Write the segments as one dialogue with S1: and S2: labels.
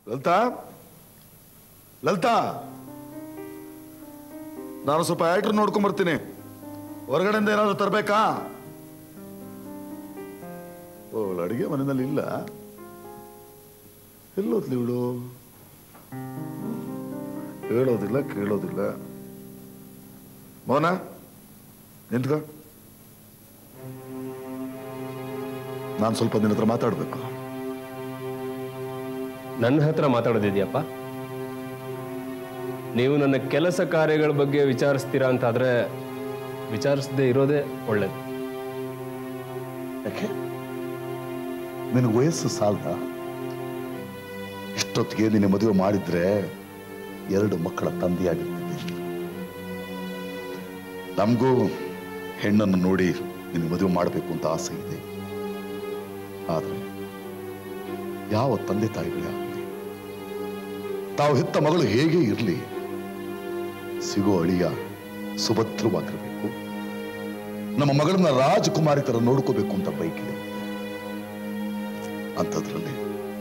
S1: ಲಲಿತಾ ಲಲಿತಾ ನಾನು ಸ್ವಲ್ಪ ಆಯ್ಟ್ರ್ ನೋಡ್ಕೊಂಡ್ ಬರ್ತೀನಿ ಹೊರಗಡೆಯಿಂದ ಏನಾದ್ರು ತರಬೇಕಾ ಓ ಅಡಿಗೆ ಮನೆಯಲ್ಲಿ ಇಲ್ಲ ಎಲ್ಲೋದ್ಲಿ ಇವಳು ಹೇಳೋದಿಲ್ಲ ಕೇಳೋದಿಲ್ಲ ಮೌನ ನಿಂತ್ಕ ನಾನು ಸ್ವಲ್ಪ ನಿನ್ನ ಹತ್ರ ಮಾತಾಡ್ಬೇಕು
S2: ನನ್ನ ಹತ್ರ ಮಾತಾಡೋದಿದೆಯಪ್ಪ ನೀವು ನನ್ನ ಕೆಲಸ ಕಾರ್ಯಗಳ ಬಗ್ಗೆ ವಿಚಾರಿಸ್ತೀರಾ ಅಂತಾದ್ರೆ ವಿಚಾರಿಸದೆ ಇರೋದೇ ಒಳ್ಳೇದು
S1: ಯಾಕೆ ನಿನಗೆ ವಯಸ್ಸು ಸಾಲದ ಇಷ್ಟೊತ್ತಿಗೆ ನಿನ್ನ ಮದುವೆ ಮಾಡಿದ್ರೆ ಎರಡು ಮಕ್ಕಳ ತಂದೆಯಾಗಿರ್ತಿದ್ದೆ ನಮಗೂ ಹೆಣ್ಣನ್ನು ನೋಡಿ ನಿನ್ನ ಮದುವೆ ಮಾಡಬೇಕು ಅಂತ ಆಸೆ ಇದೆ ಆದರೆ ಯಾವ ತಂದೆ ತಾಯಿಗಳೇ ಆಗಲಿ ತಾವು ಹೆತ್ತ ಮಗಳು ಹೇಗೆ ಇರಲಿ ಸಿಗೋ ಅಳಿಯ ಸುಭದ್ರವಾಗಿರಬೇಕು ನಮ್ಮ ಮಗಳನ್ನ ರಾಜಕುಮಾರಿ ತರ ನೋಡ್ಕೋಬೇಕು ಅಂತ ಬೈಕಿದೆ ಅಂಥದ್ರಲ್ಲಿ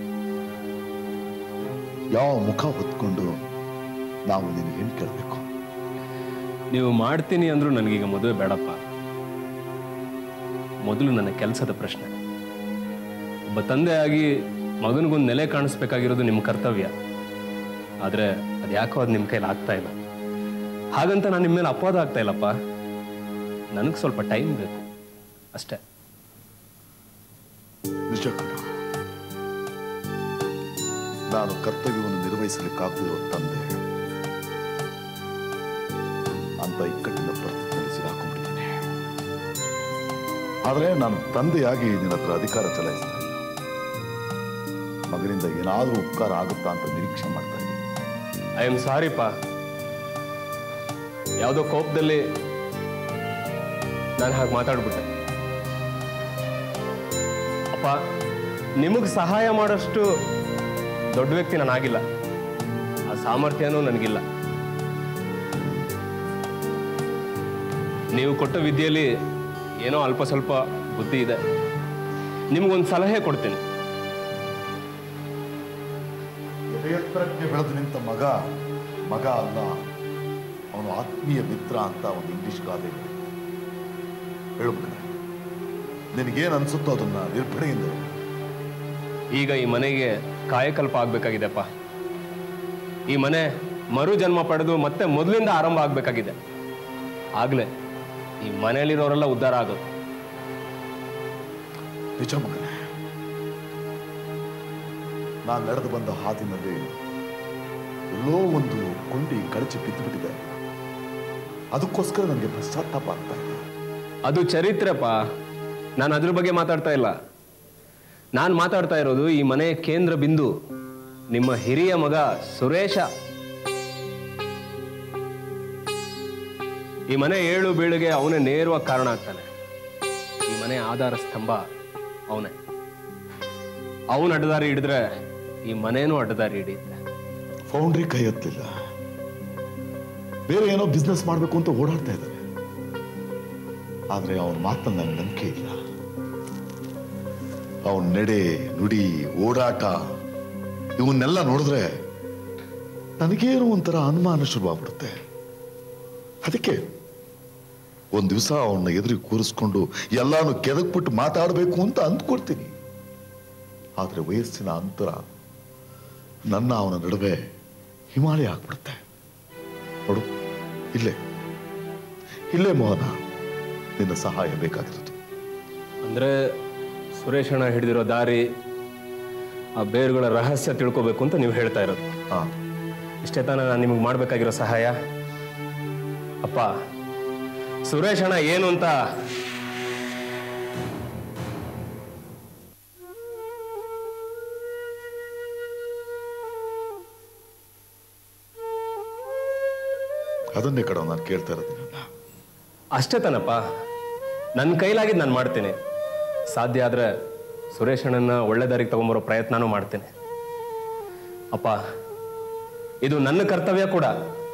S1: ಯಾವ ಮುಖ ಹೊತ್ಕೊಂಡು ನಾವು ನಿನಗೆ ಹೆಣ್ಣು ಕೇಳಬೇಕು
S2: ನೀವು ಮಾಡ್ತೀನಿ ಅಂದ್ರೂ ನನಗೀಗ ಮದುವೆ ಬೇಡಪ್ಪ ಮೊದಲು ನನ್ನ ಕೆಲಸದ ಪ್ರಶ್ನೆ ಒಬ್ಬ ತಂದೆಯಾಗಿ ಮಗನಿಗೊಂದು ನೆಲೆ ಕಾಣಿಸ್ಬೇಕಾಗಿರೋದು ನಿಮ್ಮ ಕರ್ತವ್ಯ ಆದರೆ ಅದು ಯಾಕೋ ಅದು ನಿಮ್ಮ ಕೈಲಿ ಆಗ್ತಾ ಇಲ್ಲ ಹಾಗಂತ ನಾನು ನಿಮ್ಮ ಮೇಲೆ ಅಪವಾದ ಆಗ್ತಾ ಇಲ್ಲಪ್ಪ ನನಗೆ ಸ್ವಲ್ಪ ಟೈಮ್ ಬೇಕು ಅಷ್ಟೇ
S1: ನಿಜ ಕಣ ನಾನು ಕರ್ತವ್ಯವನ್ನು ನಿರ್ವಹಿಸಲಿಕ್ಕಾಗದಿರೋ ತಂದೆ ಅಂತ ಇಕ್ಕಟ್ಟಿನ ಪರಿಸ್ಥಿತಿಯಲ್ಲಿ ಸಿಗಾಕೊಂಡಿದ್ದೀನಿ ಆದರೆ ನಾನು ತಂದೆಯಾಗಿ ನಿನ್ನ ಹತ್ರ ಅಧಿಕಾರ ಚಲಾಯಿಸ್ತಾ ಇಲ್ಲ ಮಗನಿಂದ ಏನಾದರೂ ಉಪಕಾರ ಆಗುತ್ತಾ ಅಂತ ನಿರೀಕ್ಷೆ ಮಾಡ್ತಾ ಇದ್ದೀನಿ
S2: ಐ ಆಮ್ ಸಾರಿಪ್ಪ ಯಾವುದೋ ಕೋಪದಲ್ಲಿ ನಾನು ಹಾಗೆ ಮಾತಾಡ್ಬಿಟ್ಟೆ ಅಪ್ಪ ನಿಮಗೆ ಸಹಾಯ ಮಾಡೋಷ್ಟು ದೊಡ್ಡ ವ್ಯಕ್ತಿ ನಾನಾಗಿಲ್ಲ ಆ ಸಾಮರ್ಥ್ಯನೂ ನನಗಿಲ್ಲ ನೀವು ಕೊಟ್ಟ ವಿದ್ಯೆಯಲ್ಲಿ ಏನೋ ಅಲ್ಪ ಸ್ವಲ್ಪ ಬುದ್ಧಿ ಇದೆ ನಿಮಗೊಂದು ಸಲಹೆ ಕೊಡ್ತೀನಿ
S1: ಎದೆಯತ್ತರಕ್ಕೆ ಬೆಳೆದು ನಿಂತ ಮಗ ಮಗ ಅಲ್ಲ ಅವನು ಆತ್ಮೀಯ ಮಿತ್ರ ಅಂತ ಒಂದು ಇಂಗ್ಲಿಷ್ ಗಾದೆ ಇದೆ. ಹೇಳು ಮಗನೇ ನಿನಗೇನು ಅನ್ಸುತ್ತೋ ಅದನ್ನ ನಿರ್ಭಣೆಯಿಂದ ಹೇಳು.
S2: ಈಗ ಈ ಮನೆಗೆ ಕಾಯಕಲ್ಪ ಆಗ್ಬೇಕಾಗಿದೆಪ್ಪ ಈ ಮನೆ ಮರು ಜನ್ಮ ಪಡೆದು ಮತ್ತೆ ಮೊದಲಿಂದ ಆರಂಭ ಆಗ್ಬೇಕಾಗಿದೆ ಆಗ್ಲೇ ಈ ಮನೆಯಲ್ಲಿರೋರೆಲ್ಲ ಉದ್ಧಾರ ಆಗೋದು
S1: ನಿಜ ಮಗನೇ ನಾನು ನಡೆದು ಬಂದ ಹಾದಿನಲ್ಲಿ ಎಲ್ಲೋ ಒಂದು ಕೊಂಡಿ ಕಳಚಿ ಬಿದ್ದುಬಿಟ್ಟಿದೆ ಅದಕ್ಕೋಸ್ಕರ ನನಗೆ ಪಶ್ಚಾತ್ತಾಪ ಆಗ್ತಾ ಇದೆ
S2: ಅದು ಚರಿತ್ರೆಪ್ಪ ನಾನು ಅದ್ರ ಬಗ್ಗೆ ಮಾತಾಡ್ತಾ ಇಲ್ಲ ನಾನು ಮಾತಾಡ್ತಾ ಇರೋದು ಈ ಮನೆಯ ಕೇಂದ್ರ ಬಿಂದು ನಿಮ್ಮ ಹಿರಿಯ ಮಗ ಸುರೇಶ ಈ ಮನೆ ಏಳು ಬೀಳಿಗೆ ಅವನೇ ನೇರವಾಗಿ ಕಾರಣ ಆಗ್ತಾನೆ ಈ ಮನೆ ಆಧಾರ ಸ್ತಂಭ ಅವನೇ ಅವನು ಅಡ್ಡದಾರಿ ಹಿಡಿದ್ರೆ ಈ ಮನೇನೂ ಅಡ್ಡದಾರಿ ಹಿಡಿಯುತ್ತೆ
S1: ಫೌಂಡ್ರಿ ಕೈ ಎತ್ತಲಿಲ್ಲ ಬೇರೆ ಏನೋ ಬಿಸ್ನೆಸ್ ಮಾಡಬೇಕು ಅಂತ ಓಡಾಡ್ತಾ ಇದ್ದಾರೆ ಆದ್ರೆ ಅವನ ಮಾತನ್ನ ನನಗೆ ನಂಬಿಕೆ ಇಲ್ಲ ಅವನ ನಡೆ ನುಡಿ ಓಡಾಟ ಇವನ್ನೆಲ್ಲ ನೋಡಿದ್ರೆ ನನಗೇನೋ ಒಂಥರ ಅನುಮಾನ ಶುರುವಾಗ್ಬಿಡುತ್ತೆ ಅದಕ್ಕೆ ಒಂದ್ ದಿವಸ ಅವನ್ನ ಎದುರಿಗೆ ಕೂರಿಸ್ಕೊಂಡು ಎಲ್ಲಾನು ಕೆದಕ್ಬಿಟ್ಟು ಮಾತಾಡಬೇಕು ಅಂತ ಅಂದ್ಕೊಳ್ತೀನಿ ಆದ್ರೆ ವಯಸ್ಸಿನ ಅಂತರ ನನ್ನ ಅವನ ನಡುವೆ ಹಿಮಾಲಯ ಆಗ್ಬಿಡುತ್ತೆ ನೋಡು ಇಲ್ಲೇ ಇಲ್ಲೇ ಮೋಹನ ನಿನ್ನ ಸಹಾಯ ಬೇಕಾಗಿರೋದು
S2: ಅಂದ್ರೆ ಸುರೇಶಣ್ಣ ಹಿಡಿದಿರೋ ದಾರಿ ಆ ಬೇರುಗಳ ರಹಸ್ಯ ತಿಳ್ಕೊಬೇಕು ಅಂತ ನೀವು ಹೇಳ್ತಾ ಇರೋದು
S1: ಹಾ
S2: ಇಷ್ಟೇ ತಾನೇ ನಾನು ನಿಮಗೆ ಮಾಡಬೇಕಾಗಿರೋ ಸಹಾಯ ಅಪ್ಪ ಸುರೇಶ್ ಅಣ್ಣ ಏನು ಅಂತ
S1: ಅದನ್ನೇ ಕಡೆ ನಾನು ಕೇಳ್ತಾ ಇರೋದು ನಿನ್ನ
S2: ಅಷ್ಟೇ ತಾನಪ್ಪ ನನ್ನ ಕೈಲಾಗಿದ್ದು ನಾನು ಮಾಡ್ತೀನಿ ಸಾಧ್ಯ ಆದ್ರೆ ಸುರೇಶ್ ಅಣ್ಣನ ಒಳ್ಳೆ ದಾರಿಗೆ ತಗೊಂಬರೋ ಪ್ರಯತ್ನನೂ ಮಾಡ್ತೀನಿ ಅಪ್ಪ ಇದು ನನ್ನ ಕರ್ತವ್ಯ ಕೂಡ